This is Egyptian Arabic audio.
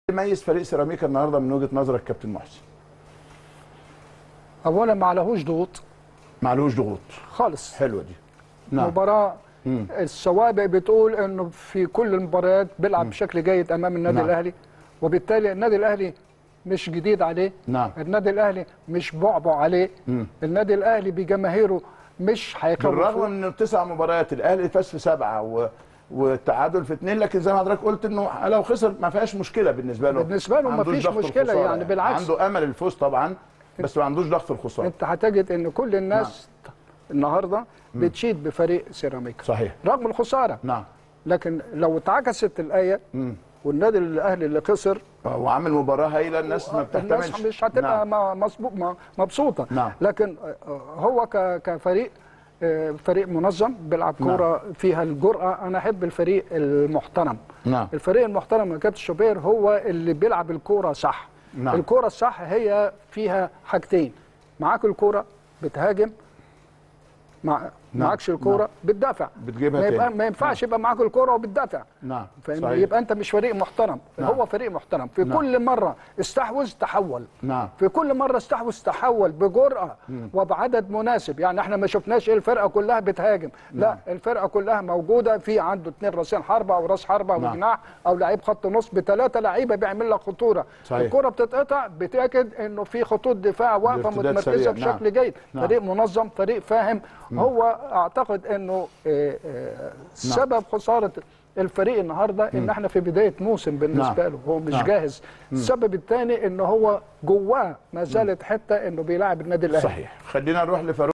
يميز فريق سيراميكا النهارده من وجهه نظرك كابتن محسن اولا ما عليهوش ضغوط معلوش ضغوط خالص حلوه دي نعم مباراه السوابق بتقول انه في كل المباريات بيلعب بشكل جيد امام النادي نعم. الاهلي وبالتالي النادي الاهلي مش جديد عليه نعم. النادي الاهلي مش بعبع عليه النادي الاهلي بجماهيره مش هيخوفه بالرغم من انه تسع مباريات الاهلي فاز في سبعه و... والتعادل في اثنين لكن زي ما حضرتك قلت انه لو خسر ما فيهاش مشكله بالنسبه له بالنسبة له ما ما عندوش فيش ضغط مشكلة الخسارة يعني بالعكس. عنده امل الفوز طبعا بس ما عندوش ضغط الخساره انت هتجد ان كل الناس النهارده بتشيد بفريق سيراميكا صحيح رغم الخساره نعم لكن لو اتعكست الايه والنادي الاهلي اللي خسر وعامل مباراه هايله الناس ما بتحتملش الناس مش هتبقى نعم. نعم. مسبوق م- مبسوطه نعم. لكن آه، هو ك- كفريق آه، فريق منظم بيلعب كوره فيها الجرأه انا احب الفريق المحترم نعم. الفريق المحترم يا كابتن شوبير هو اللي بيلعب الكوره صح نعم. الكوره الصح هي فيها حاجتين معاك الكوره بتهاجم مع نعم. معكش الكوره بتدافع بتجيبها ما, يبقى تاني. ما ينفعش يبقى معاك الكوره وبتدافع نعم فاهم صحيح. يبقى انت مش فريق محترم نعم. هو فريق محترم في نعم. كل مره استحوذ تحول نعم في كل مره استحوذ تحول بجرأه وبعدد مناسب يعني احنا ما شفناش ايه الفرقه كلها بتهاجم لا الفرقه كلها موجوده في عنده اثنين راسين حربه او راس حربه او نعم. جناح او لعيب خط نص بثلاثه لعيبه بيعمل لك خطوره صحيح. الكره بتتقطع بتاكد انه في خطوط دفاع واقفه الارتداد متمركزه سريع. بشكل نعم. جيد نعم. فريق منظم فريق فاهم هو اعتقد انه آه، آه، سبب خساره الفريق النهارده ان احنا في بدايه موسم بالنسبه نعم. له هو مش نعم. جاهز السبب الثاني ان هو جواه ما زالت حته انه بيلاعب النادي الاهلي صحيح خلينا نروح لفاروق